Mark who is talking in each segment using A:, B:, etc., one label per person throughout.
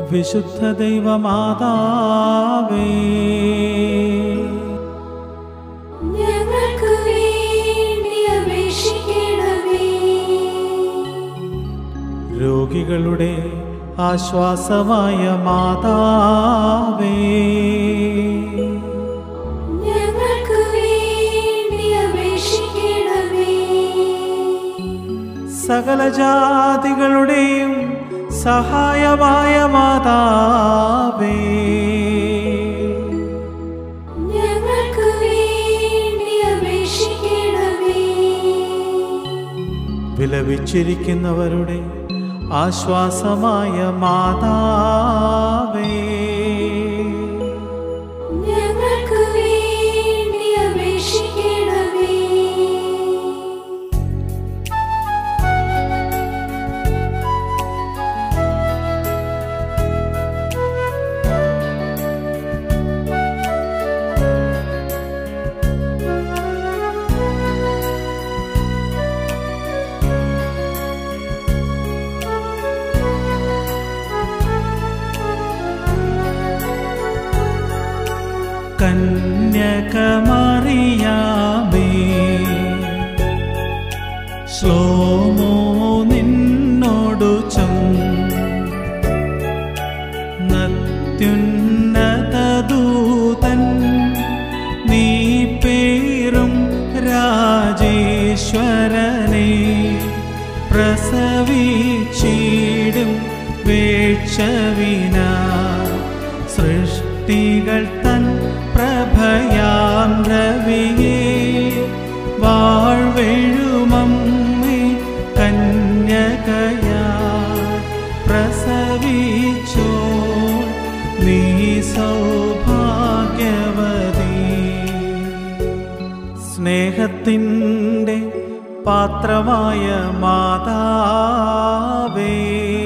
A: വിശുദ്ധ ദൈവമാതാവേ
B: ഞങ്ങൾക്ക് വേണ്ടി അപേക്ഷിക്കണമേ
A: രോഗികളുടെ ആശ്വാസമായ മാതാവേ
B: ഞങ്ങൾക്ക് വേണ്ടി അപേക്ഷിക്കണമേ
A: സകല ജാതികളുടെയും സഹായമായ മാതാവേ
B: ഞങ്ങൾക്ക് വേണ്ടി അപേക്ഷിക്കണമേ
A: വിലപിച്ചിരിക്കുന്നവരുടെ ആശ്വാസമായ മാതാവേ
B: ഞങ്ങൾക്ക് വേണ്ടി അപേക്ഷിക്കണമേ
A: കന്യകമറിയാമേ ശ്ലോമോ നിന്നോടു നത്യുന്നതദൂതൻ നീ പേരും രാജേശ്വരനെ പ്രസവിച്ചിടും വേക്ഷവിന സൃഷ്ടികൾ തൻ പ്രഭയാം രവിയെ വാഴ്വെഴുമമ്മേ കന്യകയാ പ്രസവിച്ചോ നീ സൗഭാഗ്യവതി സ്നേഹത്തിൻ്റെ പാത്രമായ മാതാവേ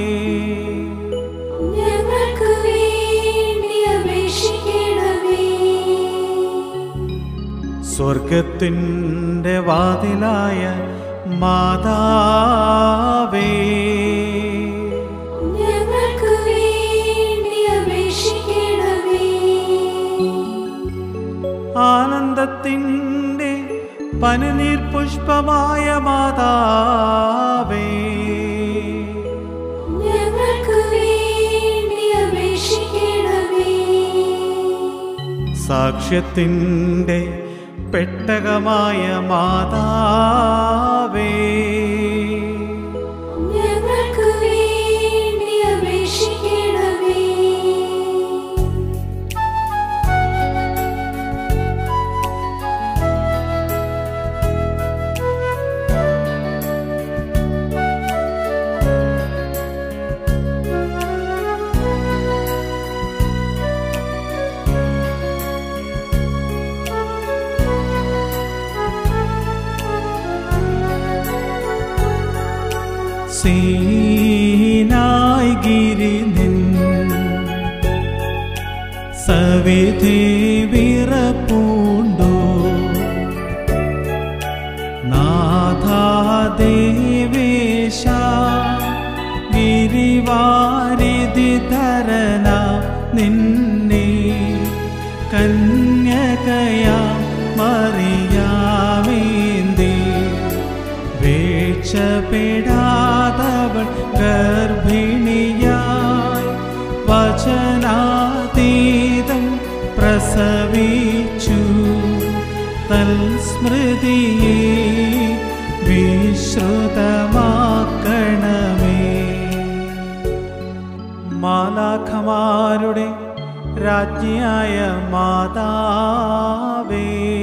B: ഞങ്ങൾക്ക് വേണ്ടി അപേക്ഷിക്കണമേ
A: സ്വർഗത്തിൻ്റെ വാതിലായ മാതാവേ
B: ഞങ്ങൾക്ക് വേണ്ടി അപേക്ഷിക്കണമേ
A: ആനന്ദത്തിൻ്റെ പനിനീർ പുഷ്പമായ മാതാവേ
B: ഞങ്ങൾക്ക് വേണ്ടി അപേക്ഷിക്കണമേ
A: സാക്ഷ്യത്തിൻ്റെ പെട്ടകമായ മാതാവേ
B: ഞങ്ങൾക്ക് വേണ്ടി അപേക്ഷിക്കണമേ
A: സീനായ് ഗിരി നിൻ സവിധി വിറപ്പൂണ്ടോ നാഥാദേവേശ ഗിരിവാരിധി ധരന നിന്നെ കന്യകയാ മറിയാമേന്തി വീഴ്ചപ്പെടാതവൾ ഗർഭിണിയായി വചനാതീതം പ്രസവിച്ചു തൽസ്മൃതിയെ വിശ്രുതമാക്കണമേ മാലാഖമാരുടെ രാജ്ഞിയായ മാതാവേ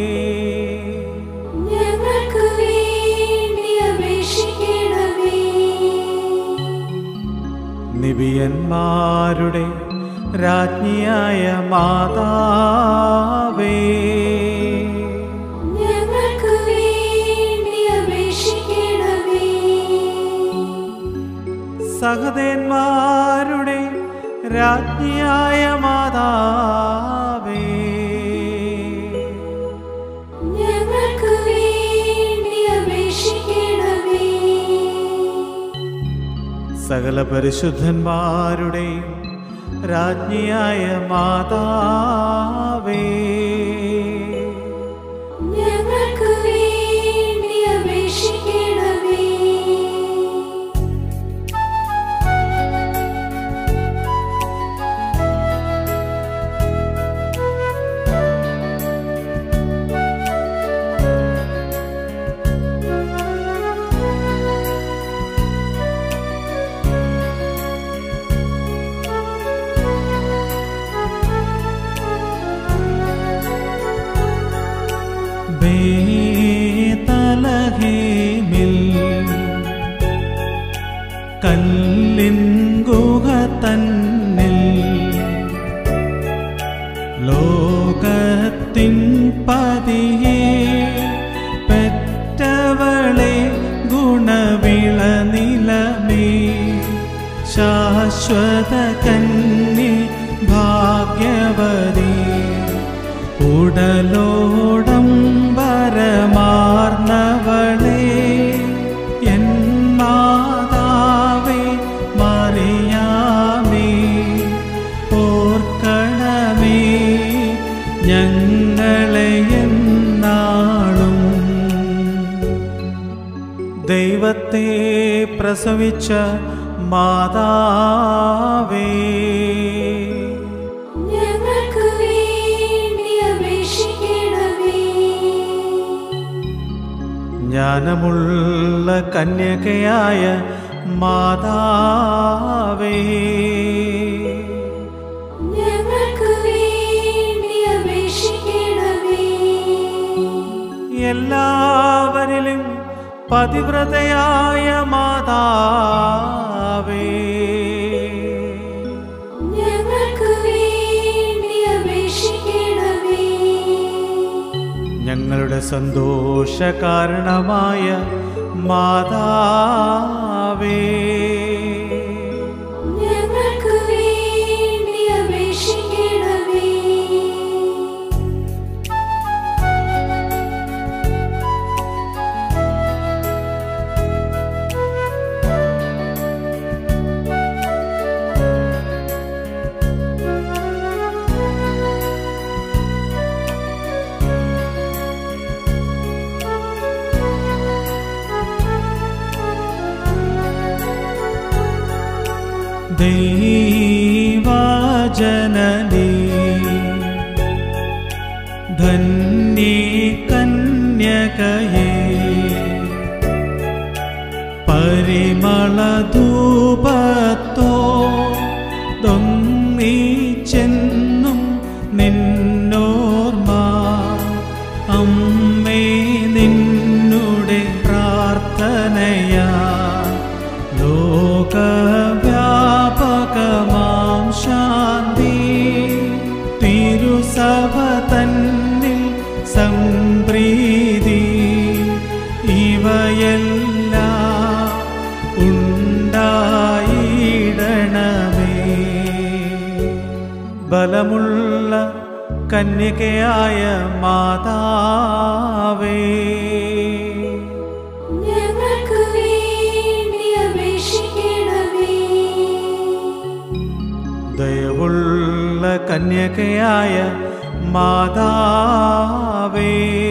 B: ഞങ്ങൾക്ക് വേണ്ടി അപേക്ഷിക്കണമേ
A: നിബിയന്മാരുടെ രാജ്ഞിയായ മാതാവേ
B: ഞങ്ങൾക്ക് വേണ്ടി അപേക്ഷിക്കണമേ
A: സഹദേന്മാരുടെ രാജ്ഞിയായ മാതാവേ
B: ഞങ്ങൾക്ക് വേണ്ടി അപേക്ഷിക്കണമേ
A: സകല പരിശുദ്ധന്മാരുടെയും രാജ്ഞിയായ മാതാവേ
B: ഞങ്ങൾക്ക് വേണ്ടി അപേക്ഷിക്കണമേ
A: ബേതലഹേമിൽ കല്ലിൻ ഗുഹ തന്നിൽ ലോകത്തിൻ പതിയെ പെറ്റവളെ ഗുണവിള നിലമേ ശാശ്വത കന്നി ഭാഗ്യവതി ഉടലോടം വരമാർന്നവളെ എൻ മാതാവേ മറിയാമേ ഓർക്കണമേ ഞങ്ങളെ എന്നാളും ദൈവത്തെ പ്രസവിച്ച മാതാവേ
B: ഞങ്ങൾക്ക് വേണ്ടി അപേക്ഷിക്കണമേ
A: ജ്ഞാനമുള്ള കന്യകയായ മാതാവേ
B: ഞങ്ങൾക്ക് വേണ്ടി അപേക്ഷിക്കണമേ
A: എല്ലാവരിലും പതിവ്രതയായ മാതാവേ
B: ഞങ്ങൾക്ക് വേണ്ടി അപേക്ഷിക്കണമേ
A: ഞങ്ങളുടെ സന്തോഷ കാരണമായ മാതാവേ
B: ഞങ്ങൾക്ക് വേണ്ടി അപേക്ഷിക്കണമേ
A: ദൈവജനനീ ധന്യേ കന്യകയേ പരിമളധൂപത്തോ ദൊന്നീച്ചെന്നും നിന്നോർമ്മ അമ്മേ നിന്നുടെ പ്രാർത്ഥനയാ ലോകവ്യാപകമാം ശാന്തി തിരുസഭ തന്നിൽ സംപ്രീതി ഇവയെല്ലാം ഉണ്ടായിടണമേ ബലമുള്ള കന്യകയായ മാതാവേ
B: ഞങ്ങൾക്ക് വേണ്ടി അപേക്ഷിക്കണമേ
A: ദയവുള്ള കന്യകയായ മാതാവേ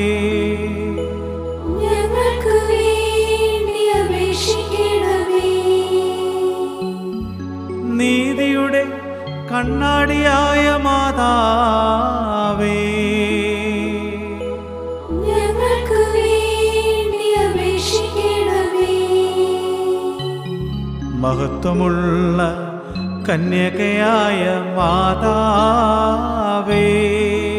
B: ഞങ്ങൾക്ക് വേണ്ടി അപേക്ഷിക്കണമേ
A: നീതിയുടെ കണ്ണാടിയായ മാതാവേ
B: ഞങ്ങൾക്ക് വേണ്ടി അപേക്ഷിക്കണമേ
A: മഹത്വമുള്ള കന്യകയായ മാതാവേ